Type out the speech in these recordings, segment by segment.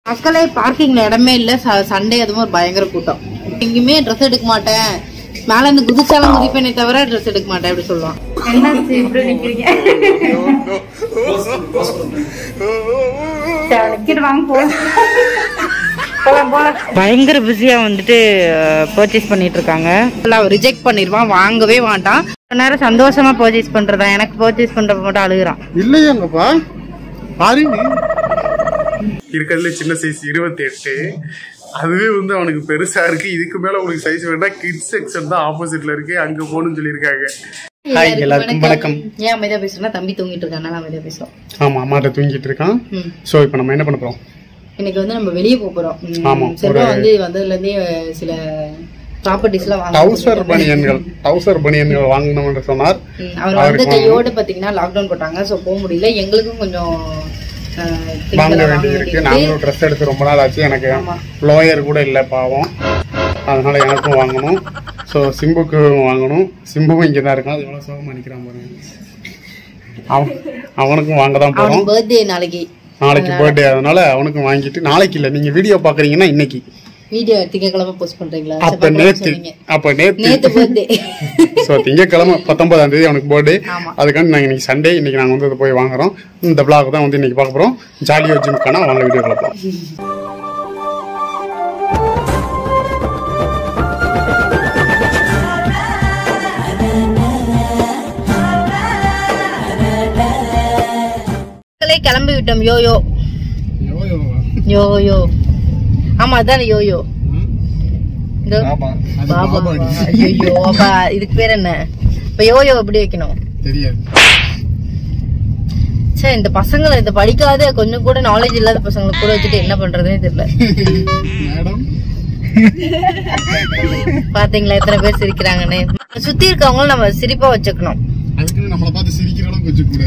மக்களே பார்க்கிங்ல இடமே இல்ல ச- சண்டே அதுவும் ஒரு பயங்கர கூட்டம் எங்கேயுமே ட்ரெஸ் எடுக்க மாட்டேன் மேல இருந்து குதிச்சாலும் குதிப்பேனே தவிர ட்ரெஸ் எடுக்க மாட்டேன் அப்படி சொல்லுவான் என்னாச்சு இப்படி நிக்கிறீங்க பயங்கர பிஸியா வந்துட்டு பர்ச்சேஸ் பண்ணிட்டு இருக்காங்க ரிஜெக்ட் பண்ணிடுவான் வாங்கவே மாட்டான் கொஞ்ச நேரம் சந்தோஷமா பர்ச்சேஸ் பண்றதா எனக்கு பர்ச்சேஸ் பண்றப்ப மட்டும் அழுகுறான் இல்லையாங்கப்பா பாருங்க இருக்கிறதுல சின்ன சைஸ் இருபத்தி எட்டு அதுவே வந்து அவனுக்கு பெருசா இருக்கு இதுக்கு மேல உனக்கு சைஸ் வேண்டாம் கிட்ஸ் செக்ஷன் தான் ஆப்போசிட்ல இருக்கு அங்க போகணும்னு சொல்லியிருக்காங்க ஹாய் எல்லாருக்கும் வணக்கம் ஏன் அமைதியா பேசுறா தம்பி தூங்கிட்டு இருக்கான் அமைதியா பேசுவோம் ஆமா அம்மாட்ட தூங்கிட்டு இருக்கான் ம். சோ இப்போ நம்ம என்ன பண்ண போறோம் இன்னைக்கு வந்து நம்ம வெளியே போக போறோம் ம், ஆமா, செல்வா வந்து வந்ததுல இருந்தே சில ப்ராப்பர்ட்டிஸ் எல்லாம் வாங்க டவுசர் பனியன்கள் டவுசர் பனியன்கள் வாங்கணும் என்று சொன்னார் ம், அவர் வந்த கையோட பாத்தீங்கன்னா லாக்டவுன் போட்டாங்க சோ போக முடியல எங்களுக்கும் கொஞ்சம் அஹ், things வாங்க எல்லாம் வாங்க வேண்டியது இருக்கு வேண்டியது நாங்களும் ட்ரெஸ் எடுத்து ரொம்ப நாள் ஆச்சு எனக்கு ஆமா. லோயர் கூட இல்லை பாவம் அதனால எனக்கும் வாங்கணும் ஸோ சிம்புக்கு வாங்கணும் சிம்புவும் இங்கே தான் இருக்கான் அது எவ்வளோ சோகமாக நிற்கிறான் பாருங்க அவன் அவனுக்கும் வாங்க தான் போகிறோம் அவனுக்கு பர்த்டே நாளைக்கு நாளைக்கு பர்த்டே அதனால அவனுக்கும் வாங்கிட்டு நாளைக்கு இல்லை நீங்கள் வீடியோ பார்க்குறீங்கன்னா இன்னைக்கு வீடியோ திங்கக்கிழமை போஸ்ட் பண்றீங்களா அப்போ செவ்வாய்க்கிழமை நேத்து சொன்னீங்க. அப்போ நேத்து நேத்து பர்த்டே ஸோ திங்கக்கிழமை பத்தொன்பதாம் தேதி அவனுக்கு பர்த்டே ஆமா. அதுக்காண்டி நாங்கள் இன்னைக்கு சண்டே இன்னைக்கு நாங்கள் வந்து அதை போய் வாங்குறோம் இந்த vlog தான் வந்து இன்னைக்கு பார்க்க போகிறோம் ஜாலியோ ஜிம்க்கான வாங்க வீடியோ பார்ப்போம் மக்களே கிளம்பி விட்டோம் யோயோ யோயோ ஆமா அதான் யோயோ இதோ பாபா ஐயோ அப்பா இதுக்கு பேர் என்ன இப்ப யோயோ எப்படி வைக்கணும் தெரியாது சே இந்த பசங்களை இந்த படிக்காத கொஞ்சம் கூட நாலேஜ் இல்லாத பசங்களை கூட வச்சுட்டு என்ன பண்றதுனே தெரியல மேடம் பாத்தீங்களா எத்தனை பேர் சிரிக்கிறாங்கன்னு சுத்தி இருக்கவங்களும் நம்ம சிரிப்பா வச்சுக்கணும் அதுக்குன்னு நம்மளை பார்த்து சிரிக்கிற அளவுக்கு வச்சு கூட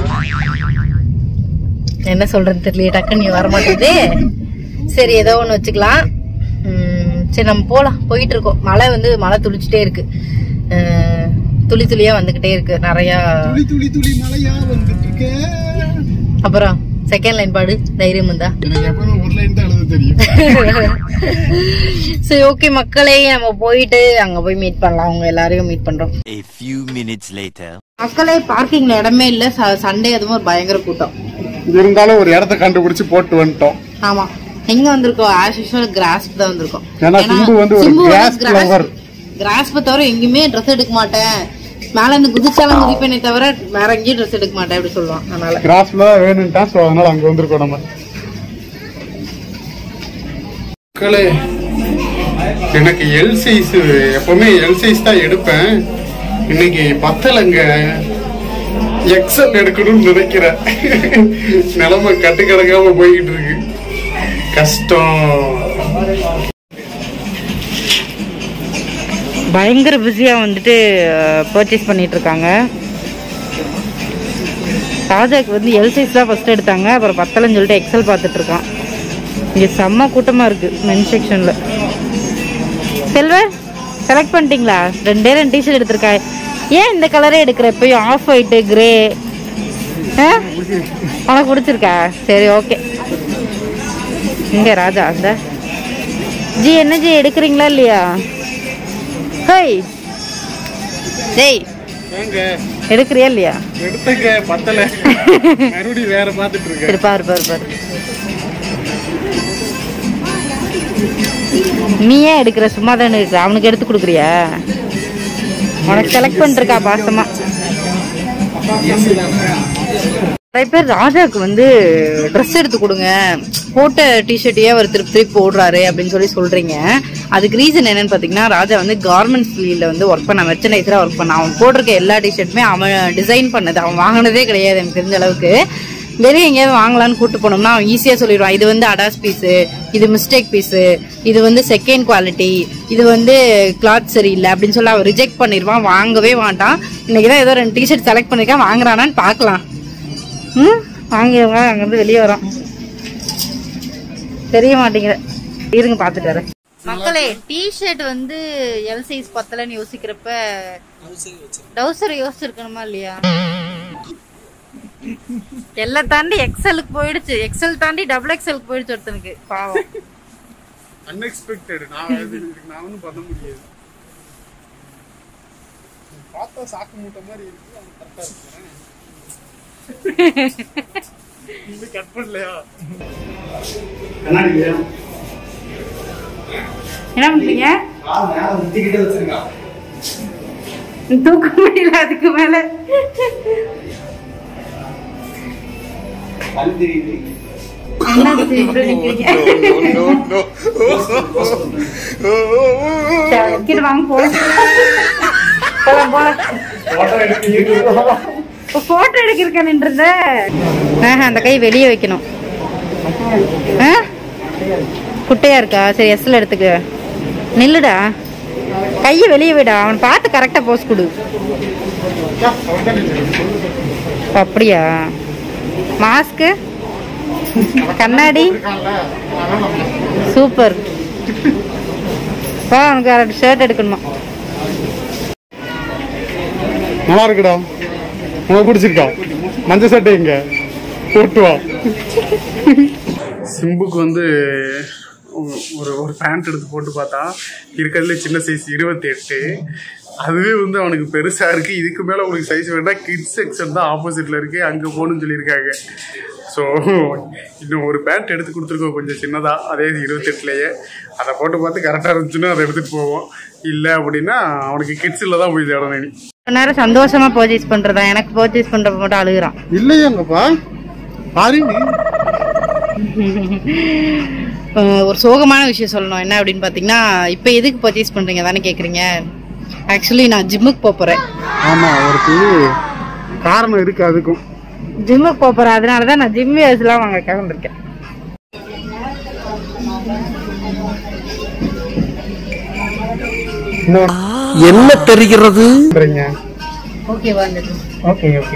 என்ன சொல்றேன்னு தெரியல டக்குன்னு நீ வர மாட்டேங்குது சரி ஏதோ ஒண்ணு வச்சுக்கலாம் உம், சரி நம்ம போலாம் போயிட்டு இருக்கோம் மழை வந்து மழை துளிச்சுட்டே இருக்கு அஹ், துளி துளியா வந்துகிட்டே இருக்கு நிறைய துளி துளி துளி மழையா வந்துட்டு இருக்க அப்புறம் செகண்ட் லைன் பாடு தைரியம் இருந்தா எனக்கு எப்பவுமே ஒரு லைன் தான் எழுத தெரியும் சரி ஓகே மக்களே நம்ம போயிட்டு அங்க போய் மீட் பண்ணலாம் அவங்க எல்லாரையும் மீட் பண்றோம் A few minutes later. மக்களே பார்க்கிங்ல இடமே இல்ல சண்டே அதுவும் ஒரு பயங்கர கூட்டம் இருந்தாலும் ஒரு இடத்த கண்டுபிடிச்சு போட்டு வந்துட்டோம் ஆமா எங்க வந்திருக்கோம் ஆஸ் யூஷுவல் கிராஸ்ப் தான் வந்திருக்கோம் ஏன்னா சிம்பு வந்து ஒரு grass lover. கிராஸ்ப் தவிர எங்கேயுமே ட்ரெஸ் எடுக்க மாட்டேன் மேல இருந்து குதிச்சாலும் குதிப்பேனே தவிர வேற எங்கேயும் ட்ரெஸ் எடுக்க மாட்டேன் அப்படி சொல்லுவான் அதனால கிராஸ்ல தான் வேணும்ட்டான் ஸோ அதனால அங்க வந்திருக்கோம் நம்ம மக்களே எனக்கு எல் சைஸ் எப்பவுமே எல் சைஸ் தான் எடுப்பேன் இன்னைக்கு பத்தலைங்க எக்ஸல் எடுக்கணும்னு நினைக்கிறேன் நிலைமை கட்டு கிடக்காம போய்கிட்டு இருக்கு கஷ்டம் பயங்கர பிஸியா வந்துட்டு பர்ச்சேஸ் பண்ணிட்டு இருக்காங்க ராஜாக்கு வந்து எல் சைஸ் தான் ஃபர்ஸ்ட் எடுத்தாங்க அப்புறம் பத்தலன்னு சொல்லிட்டு எக்ஸல் பார்த்துட்டு இருக்கான் இங்க செம்ம கூட்டமா இருக்கு மென் செக்ஷன்ல செல்வர் செலக்ட் பண்ணிட்டீங்களா ரெண்டே ரெண்டு டிஷர்ட் எடுத்திருக்கா ஏன் இந்த கலரே எடுக்கிற எப்பயும் ஆஃப் ஒயிட்டு கிரே உனக்கு பிடிச்சிருக்கா சரி ஓகே இங்க ராஜா அந்த ஜி என்ன ஜி எடுக்கிறீங்களா இல்லையா ஹேய் டேய் ஏங்க எடுக்கிறியா இல்லையா எடுத்துங்க பத்தல மறுபடியும் வேற பார்த்துட்டு இருக்கேன் சரி பாரு பாரு பாரு நீ ஏன் எடுக்கிற சும்மா தானே இருக்கிற அவனுக்கு எடுத்து கொடுக்குறியா உனக்கு செலக்ட் பண்ணிருக்கா பாசமா நிறைய பேர் ராஜாக்கு வந்து ட்ரெஸ் எடுத்து கொடுங்க போட்ட டிஷர்ட்டையே அவர் திருப்பி திருப்பி போடுறாரு அப்படின்னு சொல்லி சொல்றீங்க அதுக்கு ரீசன் என்னன்னு பாத்தீங்கன்னா ராஜா வந்து கார்மெண்ட்ஸ் ஃபீல்ட்ல வந்து ஒர்க் பண்ண மெர்ச்சனைசரா ஒர்க் பண்ண அவன் போட்டிருக்க எல்லா டிஷர்ட்டுமே அவன் டிசைன் பண்ணது அவன் வாங்கினதே கிடையாது எனக்கு தெரிஞ்ச அளவுக்கு வெளியே எங்கேயாவது வாங்கலாம்னு கூட்டு போனோம்னா அவன் ஈஸியா சொல்லிடுவான் இது வந்து அடாஸ் பீஸு இது மிஸ்டேக் பீஸு இது வந்து செகண்ட் குவாலிட்டி இது வந்து கிளாத் சரியில்லை அப்படின்னு சொல்லி அவன் ரிஜெக்ட் பண்ணிடுவான் வாங்கவே மாட்டான் இன்னைக்கு தான் ஏதோ ரெண்டு டிஷர்ட் செலக்ட் பண்ணிருக்கான் வாங்குறானான்னு பார்க்கலாம் ம் வாங்கிடுவாங்க அங்கேருந்து வெளியே வரோம் தெரிய மாட்டேங்குது இருங்க பார்த்துட்டு வரேன் மக்களே டிஷர்ட் வந்து எல் சைஸ் பத்தலன்னு யோசிக்கிறப்ப டவுசர் யோசிச்சிருக்கணுமா இல்லையா எல்லாம் தாண்டி எக்ஸலுக்கு போயிடுச்சு எக்ஸல் தாண்டி டபுள் எக்ஸலுக்கு போயிடுச்சு ஒருத்தனுக்கு பாவம் அன்எக்ஸ்பெக்டட் நான் இது இதுக்கு நான் ஒன்றும் பண்ண முடியாது பார்த்தா சாக்கு மூட்டை மாதிரி இருக்கு அவன் கரெக்டாக இருக்கிறேன் இன்னும் கட் பண்ணலையா கண்ணாடி இல்லையா என்ன பண்றீங்க தூக்க முடியல அதுக்கு மேல என்னாச்சு இப்படி நிக்கிறீங்க? சரி, வைக்கிட்டு வாங்க போலாம் போலாம் போலாம் போட்டோ எடுக்கிறக்க நின்றது அந்த கை வெளியே வைக்கணும் ஆ? குட்டையா இருக்கா சரி எஸ்ல எடுத்துக்க நில்லுடா கையை வெளியே விடா அவன் பார்த்து கரெக்டா போஸ் கொடு அப்படியா மாஸ்க்கு கண்ணாடி சூப்பர் வா உனக்கு ஷர்ட் எடுக்கணுமா நல்லா இருக்குடா உனக்கு பிடிச்சிருக்கா மஞ்சள் சட்டை எங்க போட்டு வா சிம்புக்கு வந்து ஒரு ஒரு பேண்ட் எடுத்து போட்டு பார்த்தா இருக்கிறதுல சின்ன சைஸ் இருபத்தி எட்டு அதுவே வந்து அவனுக்கு பெருசா இருக்கு இதுக்கு மேல உங்களுக்கு சைஸ் வேண்டாம் கிட்ஸ் செக்ஷன் தான் ஆப்போசிட்ல இருக்கு அங்க போகணும்னு சொல்லியிருக்காங்க ஸோ இன்னும் ஒரு பேண்ட் எடுத்து கொடுத்துருக்கோம் கொஞ்சம் சின்னதா அதே இருபத்தெட்டுலயே அதை போட்டு பார்த்து கரெக்டாக இருந்துச்சுன்னா அதை எடுத்துட்டு போவோம் இல்லை அப்படின்னா அவனுக்கு கிட்ஸில் தான் போய் தேடணும் இனி கொஞ்ச நேரம் சந்தோஷமா பர்ச்சேஸ் பண்றதா எனக்கு பர்ச்சேஸ் பண்றப்ப மட்டும் அழுகுறான் இல்லையாங்கப்பா பாருங்க அஹ் ஒரு சோகமான விஷயம் சொல்லணும் என்ன அப்படின்னு பாத்தீங்கன்னா இப்ப எதுக்கு பர்ச்சேஸ் பண்றீங்க தானே கேக்குறீங்க ஆக்சுவலி நான் ஜிம்முக்கு போப் போறேன் ஆமா ஒருத்தி காரணம் இருக்கு அதுக்கும் ஜிம்முக்கு போப் போறேன் அதனால தான் நான் ஜிம் எல்லாம் வாங்க கிளம்பிருக்கேன் என்ன தெரிகிறது சரிங்க ஓகேவா இந்த ஓகே ஓகே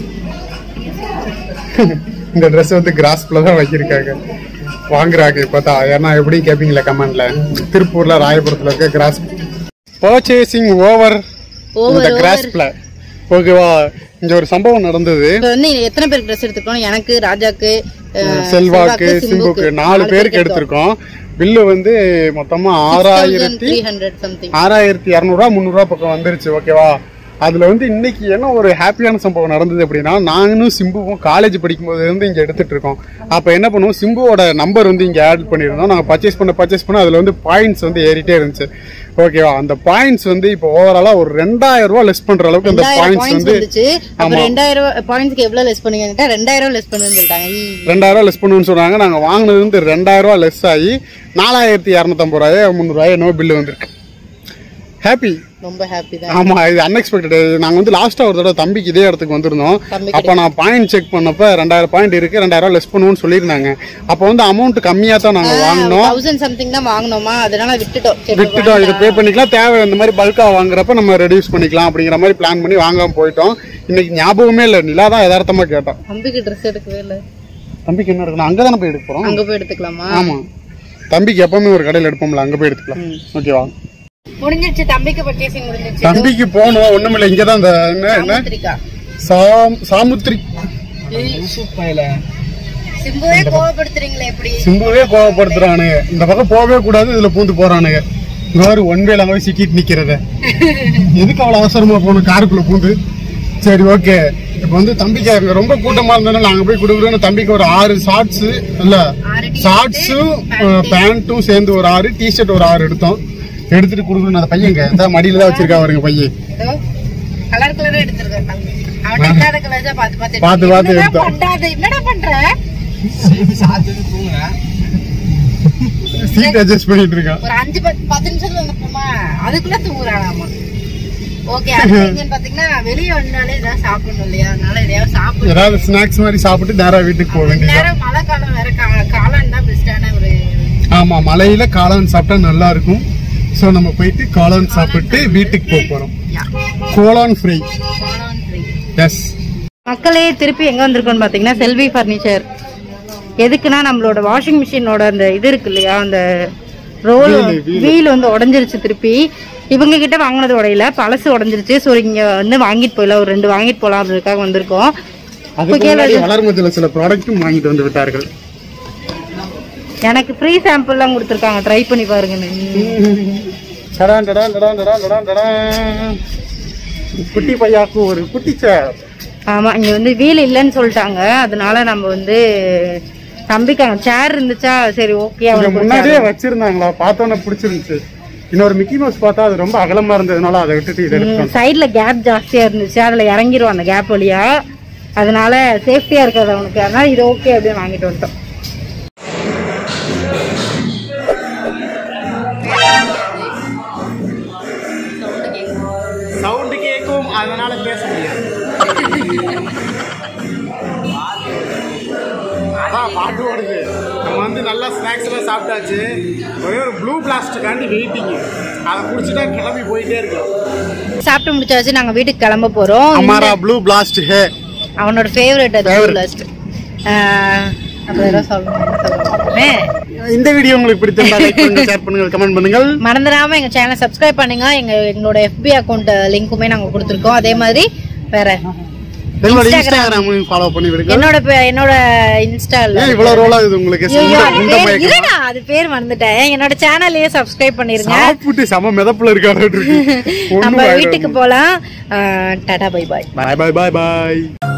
இந்த ட்ரெஸ் வந்து கிராஸ்ப்ல தான் வச்சிருக்காங்க வாங்குறாங்க இப்பதான் ஏன்னா எப்படி கேப்பீங்களா கமெண்ட்ல திருப்பூர்ல ராயபுரத்துல இருக்க கிராஸ் பர்ச்சேசிங் ஓவர் Over, இந்த over. கிராஸ்ப்ல ஓகேவா இங்க ஒரு சம்பவம் நடந்தது இப்ப வந்து எத்தனை பேருக்கு ட்ரெஸ் எடுத்துக்கணும் எனக்கு ராஜாக்கு அஹ், செல்வாக்கு சிம்புக்கு நாலு பேருக்கு எடுத்திருக்கோம் பில்லு வந்து மொத்தமா ஆறாயிரத்தி த்ரீ ஹண்ட்ரட் சம்திங் ஆறாயிரத்தி இரநூறுவா முந்நூறுவா பக்கம் வந்துருச்சு ஓகேவா அதுல வந்து இன்னைக்கு என்ன ஒரு ஹாப்பியான சம்பவம் நடந்தது அப்படின்னா நானும் சிம்புவும் காலேஜ் படிக்கும்போது இருந்து இங்க எடுத்துட்டு இருக்கோம் அப்ப என்ன பண்ணுவோம் சிம்புவோட நம்பர் வந்து இங்க ஆட் பண்ணியிருந்தோம் நாங்க பர்ச்சேஸ் பண்ண பர்ச்சேஸ் பண்ண அதுல வந்து பாயிண்ட்ஸ் வந்து ஏறிட்டே இருந்துச்சு ஓகேவா அந்த பாயிண்ட்ஸ் வந்து இப்போ ஓவராலா ஒரு ரெண்டாயிரம் ரூபாய் லெஸ் பண்ற அளவுக்கு அந்த ரெண்டாயிரம் பாயிண்ட்ஸ் பாயிண்ட்ஸ் வந்து வந்துச்சு அப்ப ரெண்டாயிரம் பாயிண்ட்ஸ்க்கு எவ்வளவு லெஸ் பண்ணுவீங்க ரெண்டாயிரம் லெஸ் பண்ணுவேன்னு சொல்லிட்டாங்க ஈ. ரெண்டாயிரம் ரூபாய் லெஸ் பண்ணுன்னு சொன்னாங்க நாங்க வாங்கினது வந்து ரெண்டாயிரம் ரூபாய் லெஸ் ஆகி நாலாயிரத்தி இரநூத்தம்பது ரூபாயோ முந்நூறுவாயோ என்னவோ பில்லு வந்திருக்கு ஹாப்பி ரொம்ப ஹாப்பி தான் ஆமா இது அன்எக்ஸ்பெக்டட் நாங்க வந்து லாஸ்டா ஒரு தடவை தம்பிக்கு இதே இடத்துக்கு வந்திருந்தோம் தம்பிக்கு அப்ப நான் பாயிண்ட் செக் பண்ணப்ப ரெண்டாயிரம் பாயிண்ட் இருக்கு ரெண்டாயிரம் லெஸ் பண்ணுவோம்னு சொல்லியிருந்தாங்க அப்ப வந்து அமௌண்ட் கம்மியா தான் நாங்க வாங்கினோம் தௌசண்ட் சம்திங் தான் வாங்கினோமா அதனால விட்டுட்டோம் சரி, விட்டுட்டோம் இதை பே பண்ணிக்கலாம் தேவை இந்த மாதிரி பல்கா வாங்குறப்ப நம்ம ரெடியூஸ் பண்ணிக்கலாம் அப்படிங்கிற மாதிரி பிளான் பண்ணி வாங்காம போயிட்டோம் இன்னைக்கு ஞாபகமே இல்லை நிலா தான் யதார்த்தமா கேட்டோம் தம்பிக்கு ட்ரெஸ் எடுக்கவே இல்லை தம்பிக்கு என்ன இருக்குன்னா அங்கதானே போய் எடுக்க போறோம் அங்க போய் எடுத்துக்கலாமா ஆமா தம்பிக்கு எப்பவுமே ஒரு கடையில் எடுப்போம்ல அங்க போய் எடுத்துக்கலாம் ஓகேவா முடிஞ்சிருச்சு தம்பிக்கு பர்ச்சேசிங் முடிஞ்சிருச்சு தம்பிக்கு போகணும் ஒண்ணுமில்ல இங்கதான் இந்த என்ன என்ன கத்திரிக்கா சாம் சாமுத்திரி சிம்புவே கோவப்படுத்துறீங்களே எப்படி சிம்புவே கோவப்படுத்துறானுங்க இந்த பக்கம் போகவே கூடாது இதுல பூந்து போறானுங்க வேறு ஒன் வேல அங்க போய் சிக்கிட்டு நிக்கிறத எதுக்கு அவ்வளவு அவசரமா போகணும் காருக்குள்ள பூந்து சரி ஓகே இப்ப வந்து தம்பிக்கு அங்க ரொம்ப கூட்டமா இருந்ததுனால அங்க போய் கொடுக்குறோம் தம்பிக்கு ஒரு ஆறு ஷார்ட்ஸ் இல்ல ஆறு t-shirt, ஷார்ட்ஸும் பேண்ட்டும் சேர்ந்து ஒரு ஆறு டிஷர்ட் ஒரு ஆறு எடுத்தோம் எடுத்துட்டு கொடுக்கணும் அந்த பையங்க இந்த மடியில தான் வச்சிருக்கா அவருங்க பையன் ஏதோ கலர் கலரா எடுத்திருக்கேன் தம்பி அவன் இல்லாத கலர் தான் பார்த்து பார்த்து பார்த்து பார்த்து என்னடா எடுத்தான். பண்றாத என்னடா பண்ற சீட் அட்ஜஸ்ட் பண்ணிட்டு இருக்கான் ஒரு அஞ்சு பத்து பத்து நிமிஷத்துல வந்துப்போமா அதுக்குள்ள தூங்குறானாமா ஓகே அடுத்து எங்கன்னு பாத்தீங்கன்னா வெளியே வந்தாலே ஏதாவது சாப்பிடணும் இல்லையா அதனால எதையாவது சாப்பிடணும் ஏதாவது ஸ்நாக்ஸ் மாதிரி சாப்பிட்டு நேரா வீட்டுக்கு போக வேண்டியது நேரம் மழை காலம் வேற கா- காளான் தான் பெஸ்டான ஒரு ஆமா மலையில காளான் சாப்பிட்டா நல்லா இருக்கும் சோ நம்ம போயிட்டு காளான் சாப்பிட்டு வீட்டுக்கு போக போறோம் கோலான் ஃப்ரை காளான் ஃப்ரை எஸ் மக்களே திருப்பி எங்க வந்திருக்கோம்னு பாத்தீங்கன்னா செல்வி ஃபர்னிச்சர் எதுக்குன்னா நம்மளோட வாஷிங் மிஷினோட அந்த இது இருக்கு இல்லையா அந்த ரோல் வீல் வந்து உடஞ்சிருச்சு திருப்பி இவங்க கிட்ட வாங்கினது உடையல பழசு உடஞ்சிருச்சு ஸோ இங்க வந்து வாங்கிட்டு போயிடலாம் ஒரு ரெண்டு வாங்கிட்டு போகலாம் அப்படின்றதுக்காக வந்திருக்கோம் அதுக்கு கேளு. முன்னாடி வளர்மதியில சில ப்ராடக்ட்டும் வாங்கிட்டு வந்து விட்டார்கள் எனக்கு ஃப்ரீ சாம்பிள்லாம் கொடுத்துருக்காங்க ட்ரை பண்ணி பாருங்கன்னு டடான் டடான் டடான் டடான் டடான் டடான். குட்டி பையாக்கு ஒரு குட்டி சேர் ஆமா இங்க வந்து வீல் இல்லைன்னு சொல்லிட்டாங்க அதனால நம்ம வந்து தம்பிக்காங்க சேர் இருந்துச்சா சரி ஓகே இங்க அவனுக்கு ஒரு முன்னாடியே வச்சிருந்தாங்களா பார்த்தோன்னே பிடிச்சிருந்துச்சு இன்னொரு மிக்கி மவுஸ் பார்த்தா அது ரொம்ப அகலமா இருந்ததுனால அதை விட்டுட்டு இதை எடுத்தோம் சைடுல கேப் ஜாஸ்தியா இருந்துச்சு அதுல இறங்கிரும் அந்த கேப் வழியா அதனால சேஃப்டியா இருக்காது அவனுக்கு அதனால இது ஓகே அப்படின்னு வாங்கிட்டு வந்துட்டோம் சவுண்டு கேட்கும் அதனால பேச முடியாது அதான் பாட்டு ஓடுது நம்ம வந்து நல்லா ஸ்நாக்ஸ் எல்லாம் சாப்பிட்டாச்சு ஒரே ஒரு ப்ளூ பிளாஸ்டுக்காண்டி வெயிட்டிங் அதை குடிச்சுட்டா கிளம்பி போயிட்டே இருக்கோம் சாப்பிட்டு முடிச்சாச்சு நாங்க வீட்டுக்கு கிளம்ப போறோம் அமாரா ப்ளூ பிளாஸ்ட் ஹே அவனோட ஃபேவரட் அது Favourite. லாஸ்ட் அப்புறம் ஏதோ சொல்லணும் என்ன சொல்லணுமே இந்த வீடியோ உங்களுக்கு பிடிச்சிருந்தா லைக் பண்ணுங்க ஷேர் பண்ணுங்க கமெண்ட் பண்ணுங்கள் மறந்துடாம எங்க சேனலை சப்ஸ்கிரைப் பண்ணுங்க எங்க எங்களோட FB அக்கௌண்ட் லிங்க்குமே நாங்க கொடுத்துருக்கோம் அதே மாதிரி வேற எங்களோட Instagram. இன்ஸ்டாகிராமையும் ஃபாலோ பண்ணி விடுங்க என்னோட பே- என்னோட இன்ஸ்டால ஏன் இவ்வளவு ரோல் ஆகுது உங்களுக்கு ஐயோ, அது இந்த பேர் மயக்கம் இருடா, அது பேர் மறந்துட்டேன் என்னோட சேனலையே சப்ஸ்கிரைப் பண்ணிருங்க சாப்பிட்டு செம மிதப்புல இருக்காரு நம்ம வீட்டுக்கு போலாம் டாடா பை பாய் பாய் பாய் பாய் பாய்